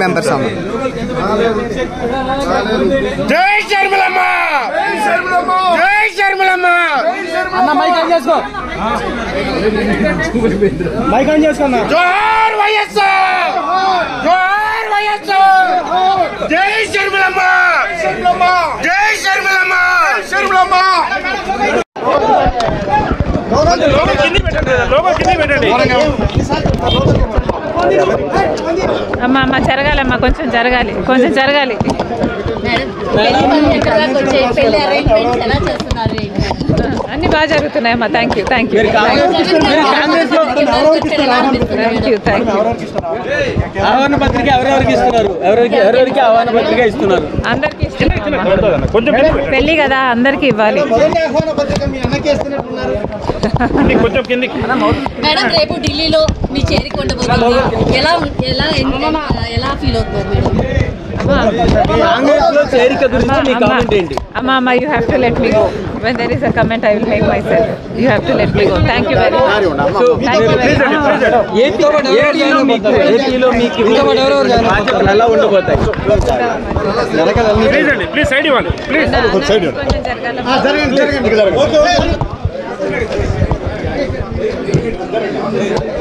members అమ్మ జై శర్మలమ్మ జై శర్మలమ్మ అన్న మైక్ ఆన్ చేసుకో మైక్ ఆన్ చేసుకున్నా జోహార్ వైఎస్ఆర్ జోహార్ వైఎస్ఆర్ జై శర్మలమ్మ జై శర్మలమ్మ శర్మలమ్మ అమ్మ అమ్మ జరగాలమ్మా కొంచెం జరగాలి కొంచెం జరగాలి పెళ్లి అరేంజ్మెంట్స్ ఎలా చేస్తున్నారు అన్ని బాగా జరుగుతున్నాయమ్మా thank you thank you thank you thank you ఆహ్వాన పత్రిక ఎవరెవరికి ఇస్తున్నారు ఎవరెవరికి ఎవరెవరికి ఆహ్వాన పత్రిక ఇస్తున్నారు అందరికి పెళ్లి కదా అందరికి ఇవ్వాలి మేడం రేపు ఢిల్లీలో మీ చేరికొండబోతుంది ఎలా ఎలా ఎలా ఫీల్ అవుతున్నారు మేడం కాంగ్రెస్ లో చేరిక గురించి మీ కామెంట్ ఏంటి అమ్మా అమ్మ you have to let me go when there is a comment I will make myself you have to let me go thank you very much so thank you very much AP ఏపీలో మీకు ఏపీలో మీకు బాధ్యతలు ఎలా ఉండబోతాయి please side ఇవ్వండి please కొంచెం జరగాలి